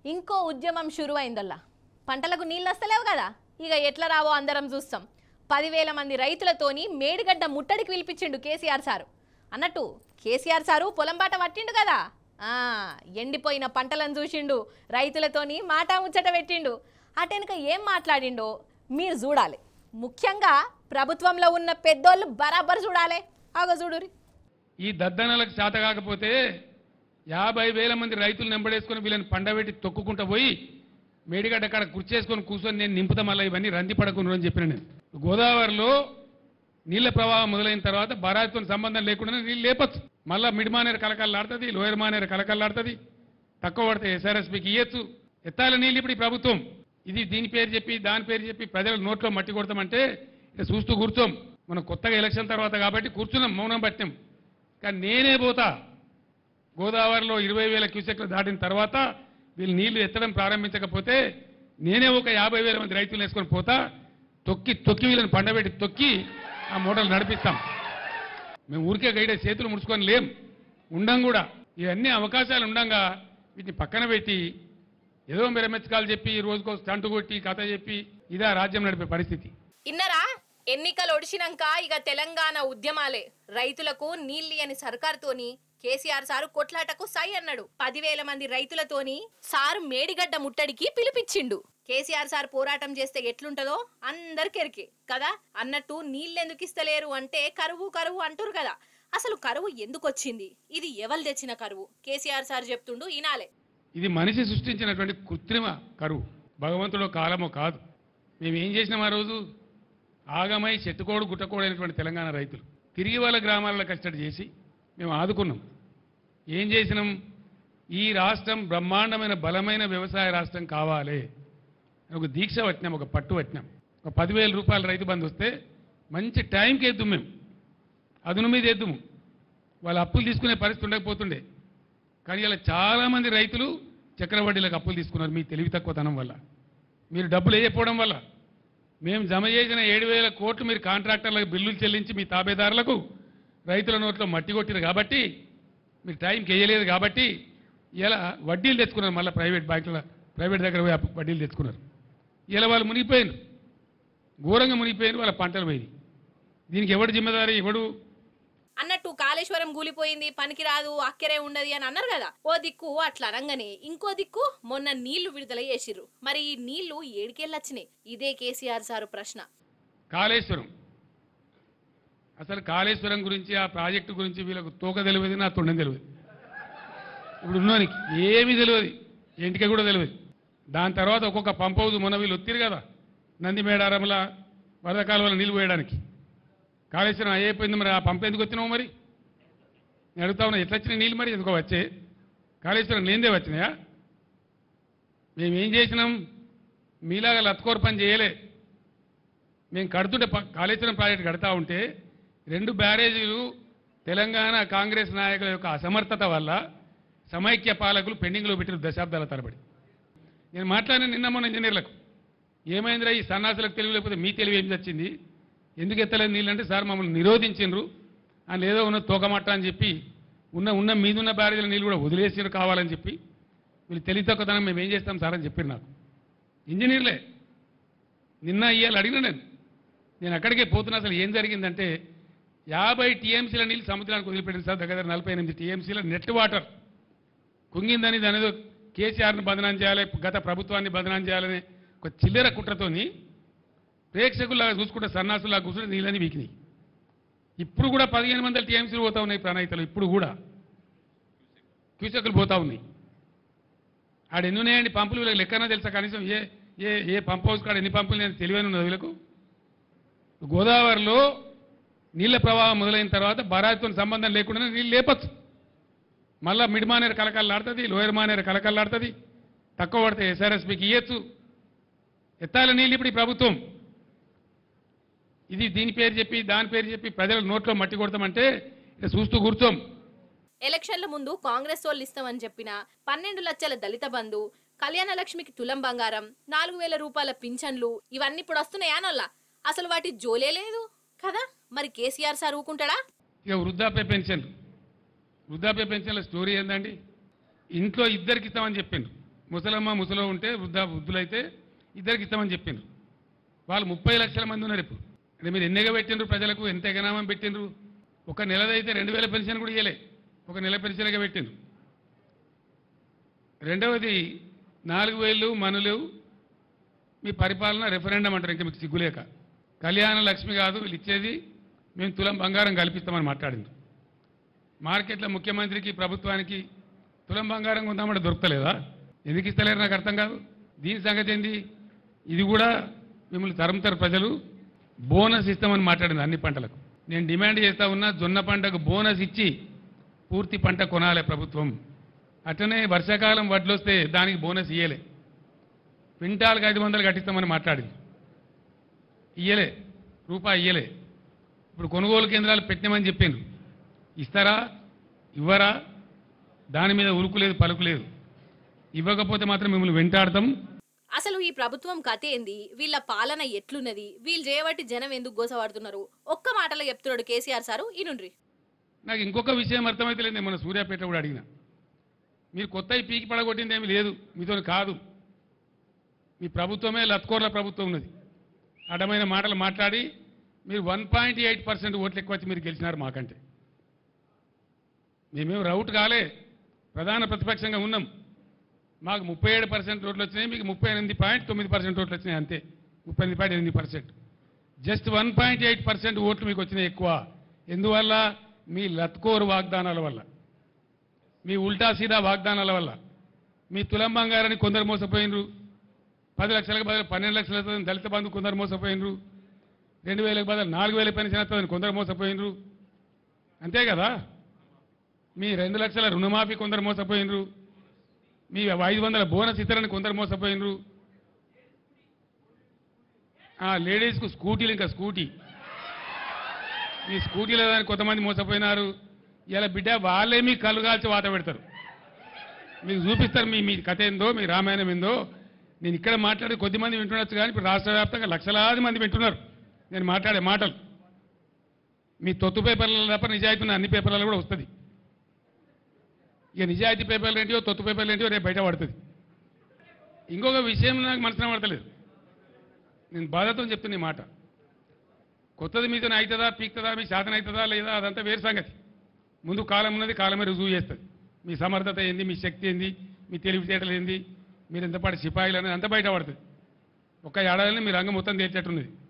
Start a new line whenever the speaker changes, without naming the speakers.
ఇంకో ఉద్యమం షురు అయిందల్లా పంటలకు నీళ్ళు వస్తలేవు కదా ఇక ఎట్లా రావో అందరం చూస్తాం పదివేల మంది రైతులతోని మేడిగడ్డ ముట్టడికి పిలిపించిండు కేసీఆర్ సారు అన్నట్టు కేసీఆర్ సారు పొలం బాట పట్టిండు కదా ఆ ఎండిపోయిన పంటలను చూసిండు రైతులతోని మాట ముచ్చట పెట్టిండు అటెనక ఏం మాట్లాడిండో మీరు చూడాలి ముఖ్యంగా ప్రభుత్వంలో ఉన్న పెద్దోళ్ళు బరాబర్ చూడాలి ఆగో చూడురి
ఈ దద్దనలకు చేత కాకపోతే యాభై వేల మంది రైతులు నెంబడేసుకొని వీళ్ళని పండబెట్టి తొక్కుకుంటూ పోయి మేడిగడ్డ కాడ కుర్చేసుకొని కూర్చొని నేను నింపుతా మళ్ళీ ఇవన్నీ రంది పడకుండా అని చెప్పిన నేను గోదావరిలో నీళ్ల ప్రవాహం మొదలైన తర్వాత బరాయితో సంబంధం లేకుండా నీళ్ళు లేపచ్చు మళ్ళా మిడ్ మానేరు కలకల్లాడుతుంది లోయర్ మానేరు కలకల్లాడుతుంది తక్కువ పడితే ఎస్ఆర్ఎస్పీకి ఇయ్యచ్చు ఎత్తాల నీళ్ళు ఇప్పుడు ఈ ప్రభుత్వం ఇది దీని పేరు చెప్పి దాని పేరు చెప్పి ప్రజల నోట్లో మట్టి కొడతామంటే ఇక చూస్తూ కూర్చోం మనం కొత్తగా ఎలక్షన్ తర్వాత కాబట్టి కూర్చున్నాం మౌనం పట్టాం కానీ నేనే పోతా గోదావరిలో ఇరవై వేల క్యూసెక్లు దాటిన తర్వాత వీళ్ళు నీళ్లు ఎత్తడం ప్రారంభించకపోతే నేనే ఒక యాభై వేల మంది రైతులు వేసుకొని పోతా తొక్కి తొక్కి వీళ్ళని పండబెట్టి తొక్కి ఆ మూటలు నడిపిస్తాం మేము ఊరికే గైడే చేతులు ముడుచుకొని లేం ఉండం కూడా ఇవన్నీ అవకాశాలు ఉండంగా వీటిని పక్కన పెట్టి ఏదో మెరమెచ్చకాలు చెప్పి ఈ రోజుకో స్టంటు కొట్టి కథ చెప్పి ఇదా రాజ్యం నడిపే పరిస్థితి
ఇన్నరా ఎన్నికలు ఒడిచినాక ఇక తెలంగాణ ఉద్యమాలే రైతులకు నీళ్ళని సర్కారుతోని కేసీఆర్ సారు కొట్లాటకు సై అన్నాడు పదివేల మంది రైతులతోని సారు మేడిగడ్డ ముట్టడికి పిలిపించిండు కేసీఆర్ సార్ పోరాటం చేస్తే ఎట్లుంటదో అందరికెరికే కదా అన్నట్టు నీళ్ళెందుకు ఇస్తలేరు అంటే కరువు కరువు అంటురు కదా అసలు కరువు ఎందుకు వచ్చింది ఇది ఎవరు తెచ్చిన కరువు కేసీఆర్ సార్ చెప్తుండు ఈనాలే
ఇది మనిషి సృష్టించినటువంటి కృత్రిమ కరువు భగవంతుడు కాలమో కాదు మేము ఏం చేసినాం ఆ రోజు ఆగమై చెట్టుకోడు గుట్టకోడు అయినటువంటి తెలంగాణ రైతులు తిరిగి వాళ్ళ గ్రామాలలో కష్టడి చేసి మేము ఆదుకున్నాం ఏం చేసినాం ఈ రాష్ట్రం బ్రహ్మాండమైన బలమైన వ్యవసాయ రాష్ట్రం కావాలి అని ఒక దీక్ష పట్టినాం ఒక పట్టు పట్టినాం ఒక పదివేల రూపాయల రైతు బంధు వస్తే మంచి టైంకి వేద్దాం మేము అదును మీద వేద్దాము వాళ్ళు అప్పులు తీసుకునే పరిస్థితి ఉండకపోతుండే కానీ ఇలా చాలామంది రైతులు చక్రవడ్డీలకు అప్పులు తీసుకున్నారు మీ తెలివి తక్కువతనం వల్ల మీరు డబ్బులు వేయకపోవడం వల్ల మేము జమ చేసిన ఏడు వేల కోట్లు మీరు కాంట్రాక్టర్లకు బిల్లులు చెల్లించి మీ తాబేదారులకు రైతుల నోట్లో మట్టి కొట్టిరు కాబట్టి మీరు టైంకి వేయలేదు కాబట్టి ఇలా వడ్డీలు తెచ్చుకున్నారు మళ్ళీ ప్రైవేట్ బ్యాంకుల ప్రైవేట్ దగ్గర పోయి అప్పు- వడ్డీలు తెచ్చుకున్నారు ఇలా వాళ్ళు మునిగిపోయినారు ఘోరంగా మునిగిపోయినారు వాళ్ళ పంటలు పోయి దీనికి ఎవడు జిమ్మదారి ఎవడు
అన్నట్టు కాళేశ్వరం కూలిపోయింది పనికి రాదు అక్కరే ఉండదు అని అన్నారు కదా ఓ దిక్కు అట్లా అనగానే ఇంకో దిక్కు మొన్న నీళ్లు విడుదల చేసిర్రు మరి ఈ నీళ్లు ఏడికెళ్ళొచ్చినాయి ఇదే కేసీఆర్ సారు ప్రశ్న
కాళేశ్వరం అసలు కాళేశ్వరం గురించి ఆ ప్రాజెక్టు గురించి వీళ్ళకు తోక తెలియదు నా తొండం తెలియదు ఇప్పుడు ఉన్నోనికి ఏమీ తెలియదు ఇంటికి కూడా తెలియదు దాని తర్వాత ఒక్కొక్క పంప్ హౌస్ మొన్న వీళ్ళు ఒత్తిరు కదా నంది మేడారంల వరద కాలువల నీళ్ళు పోయడానికి కాళేశ్వరం అయిపోయింది మరి ఆ పంప్ ఎందుకు వచ్చినావు మరి నేను అడుగుతా ఉన్నా ఎట్లా వచ్చినాయి నీళ్ళు మరి ఎందుకో వచ్చే కాళేశ్వరం లేనిదే వచ్చినాయా మేము ఏం చేసినాం మీలాగా లత్కోర్ పని చేయలే మేము కడుతుంటే ప- కాళేశ్వరం ప్రాజెక్టు కడతా ఉంటే రెండు బ్యారేజీలు తెలంగాణ కాంగ్రెస్ నాయకుల యొక్క అసమర్థత వల్ల సమైక్య పాలకులు పెండింగ్లో పెట్టిన దశాబ్దాల తరబడి నేను మాట్లాడిన నిన్న మొన్న ఇంజనీర్లకు ఏమైందిరా ఈ సన్నాసులకు తెలివి లేకపోతే మీ తెలివి ఏం వచ్చింది ఎందుకు ఎత్తలేదు నీళ్ళంటే సార్ మమ్మల్ని నిరోధించిండ్రు అని ఏదో ఉన్న తోకమట్ట అని చెప్పి ఉన్న ఉన్న మీదున్న బ్యారేజీల నీళ్ళు కూడా వదిలేసిరు కావాలని చెప్పి వీళ్ళు తెలివి తక్కువతనం మేము ఏం చేస్తాం సార్ అని చెప్పారు నాకు ఇంజనీర్లే నిన్న ఇవాళ అడిగిన నేను నేను అక్కడికే పోతున్నా అసలు ఏం జరిగిందంటే యాభై టీఎంసీల నీళ్ళు సముద్రానికి వదిలిపెట్టింది సార్ దగ్గర దగ్గర నలభై ఎనిమిది టీఎంసీల నెట్ వాటర్ కుంగిందని దాని ఏదో కేసీఆర్ని బదనాం చేయాలి గత ప్రభుత్వాన్ని బదనాం చేయాలని ఒక చిల్లర కుట్రతోని ప్రేక్షకుల్లాగా చూసుకుంటే సన్నాసులాగా కూర్చుని నీళ్ళని వీకినాయి ఇప్పుడు కూడా పదిహేను వందల టీఎంసీలు పోతా ఉన్నాయి ప్రణాయితలు ఇప్పుడు కూడా క్యూసెక్లు పోతా ఉన్నాయి ఆడ ఎన్ని ఉన్నాయండి పంపులు వీళ్ళకి లెక్కన తెలుసా కనీసం ఏ ఏ ఏ పంప్ హౌస్ కాడ ఎన్ని పంపులు నేను తెలివైన ఉన్నది వీళ్ళకు గోదావరిలో నీళ్ల ప్రవాహం మొదలైన తర్వాత బరాయితో సంబంధం లేకుండా నీళ్ళు లేపచ్చు మళ్ళా మిడ్ మానేరు కలకల్లాడుతుంది లోయర్ మానేరు కలకల్లాడుతుంది తక్కువ పడితే ఎస్ఆర్ఎస్పీకి ఇయ్యచ్చు ఎత్తాల నీళ్ళు ఇప్పుడు ఈ ప్రభుత్వం ఇది దీని పేరు చెప్పి దాని పేరు చెప్పి ప్రజల నోట్లో మట్టి కొడతామంటే ఇక చూస్తూ కూర్చోం
ఎలక్షన్ల ముందు కాంగ్రెస్ వాళ్ళు ఇస్తామని చెప్పిన పన్నెండు లక్షల దళిత బంధు కళ్యాణ లక్ష్మికి తులం బంగారం నాలుగు వేల రూపాయల పింఛన్లు ఇవన్నీ ఇప్పుడు వస్తున్నాయా నల్లా అసలు వాటి జోలే లేదు కదా మరి కేసీఆర్ సార్ ఊకుంటాడా
ఇక వృద్ధాప్య పెన్షన్ వృద్ధాప్య పెన్షన్ల స్టోరీ ఏందండి ఇంట్లో ఇద్దరికి ఇస్తామని చెప్పిండు ముసలమ్మ ముసలో ఉంటే వృద్ధ వృద్ధులైతే ఇద్దరికి ఇస్తామని చెప్పిండ్రు వాళ్ళు ముప్పై లక్షల మంది ఉన్నారు ఇప్పుడు అంటే మీరు ఎన్నిగా పెట్టిండ్రు ప్రజలకు ఎంత ఎగనామం పెట్టిండ్రు ఒక నెలదైతే రెండు వేల పెన్షన్ కూడా ఇవ్వలే ఒక నెల పెన్షన్గా పెట్టిండ్రు రెండవది నాలుగు వేలు మనులు మీ పరిపాలన రెఫరెండం అంటారు ఇంకా మీకు సిగ్గులేక కళ్యాణ లక్ష్మి కాదు వీళ్ళు ఇచ్చేది మేము తులం బంగారం కల్పిస్తామని మాట్లాడింది మార్కెట్లో ముఖ్యమంత్రికి ప్రభుత్వానికి తులం బంగారం కొందామంటే దొరకలేదా ఎందుకు ఇస్తలేరు నాకు అర్థం కాదు దీని సంగతి ఏంది ఇది కూడా మిమ్మల్ని తరుముతారు ప్రజలు బోనస్ ఇస్తామని మాట్లాడింది అన్ని పంటలకు నేను డిమాండ్ చేస్తా ఉన్నా జొన్న పంటకు బోనస్ ఇచ్చి పూర్తి పంట కొనాలి ప్రభుత్వం అట్లనే వర్షాకాలం వడ్లు వస్తే దానికి బోనస్ ఇయ్యలే క్వింటాల్కి ఐదు వందలు కట్టిస్తామని మాట్లాడింది ఇయ్యలే రూపాయి ఇయ్యలే ఇప్పుడు కొనుగోలు కేంద్రాలు పెట్టినామని చెప్పిండ్రు ఇస్తారా ఇవ్వరా దాని మీద ఉరుకు లేదు పలుకు లేదు ఇవ్వకపోతే మాత్రం మిమ్మల్ని వెంటాడతాం
అసలు ఈ ప్రభుత్వం కథ ఏంది వీళ్ళ పాలన ఎట్లున్నది వీళ్ళు చేయబట్టి జనం ఎందుకు గోసపడుతున్నారు ఒక్క మాటలో చెప్తున్నాడు కేసీఆర్ సారు ఈనుండ్రి
నాకు ఇంకొక విషయం అర్థమైతే లేదు మన సూర్యాపేట కూడా అడిగిన మీరు కొత్త ఈ పీకి పడగొట్టింది ఏమీ లేదు మీతో కాదు మీ ప్రభుత్వమే లత్కోర్ల ప్రభుత్వం ఉన్నది అడ్డమైన మాటలు మాట్లాడి మీరు వన్ పాయింట్ ఎయిట్ పర్సెంట్ ఓట్లు ఎక్కువ వచ్చి మీరు గెలిచినారు మాకంటే మేమేం రౌట్ కాలే ప్రధాన ప్రతిపక్షంగా ఉన్నాం మాకు ముప్పై ఏడు పర్సెంట్ ఓట్లు వచ్చినాయి మీకు ముప్పై ఎనిమిది పాయింట్ తొమ్మిది పర్సెంట్ ఓట్లు వచ్చినాయి అంతే ముప్పై ఎనిమిది పాయింట్ ఎనిమిది percent just one point eight percent ఓట్లు మీకు వచ్చినాయి ఎక్కువ ఎందువల్ల మీ లత్కోరు వాగ్దానాల వల్ల మీ ఉల్టా సీదా వాగ్దానాల వల్ల మీ తులం బంగారాన్ని కొందరు మోసపోయినరు పది లక్షలకు బదులు పన్నెండు లక్షల వస్తుందని దళిత బంధు కొందరు మోసపోయినరు రెండు వేలకు బదులు నాలుగు వేల పెన్షన్ వస్తుందని కొందరు మోసపోయినరు అంతే కదా మీ రెండు లక్షల రుణమాఫీ కొందరు మోసపోయినరు మీ ఐదు వందల బోనస్ ఇతరని కొందరు మోసపోయినరు ఆ లేడీస్కు స్కూటీలు ఇంకా స్కూటీ మీ స్కూటీ లేదని కొంతమంది మోసపోయినారు ఇలా బిడ్డ వాళ్ళే మీ కళ్ళు కాల్చి వాత పెడతారు మీకు చూపిస్తారు మీ మీ కథ ఏందో మీ రామాయణం ఏందో నేను ఇక్కడ మాట్లాడే కొద్ది మంది వింటుండొచ్చు కానీ ఇప్పుడు రాష్ట్ర వ్యాప్తంగా లక్షలాది మంది వింటున్నారు నేను మాట్లాడే మాటలు మీ తొత్తు పేపర్లలో తప్ప నిజాయితీ ఉన్న అన్ని పేపర్లలో కూడా వస్తుంది ఇక నిజాయితీ పేపర్లు ఏంటియో తొత్తు పేపర్లు ఏంటియో రేపు బయట పడుతుంది ఇంకొక విషయం నాకు మనసున పడతలేదు నేను బాధతో చెప్తున్న ఈ మాట కొత్తది మీతో అవుతుందా పీక్తుందా మీ శాతం అవుతుందా లేదా అదంతా వేరు సంగతి ముందు కాలం ఉన్నది కాలమే రుజువు చేస్తుంది మీ సమర్థత ఏంది మీ శక్తి ఏంది మీ తెలివితేటలు ఏంది మీరు ఎంతపాటి సిపాయిలు అనేది అంతా బయట పడుతుంది ఒక్క ఏడాదిని మీ రంగం మొత్తం తేల్చేట్టున్నది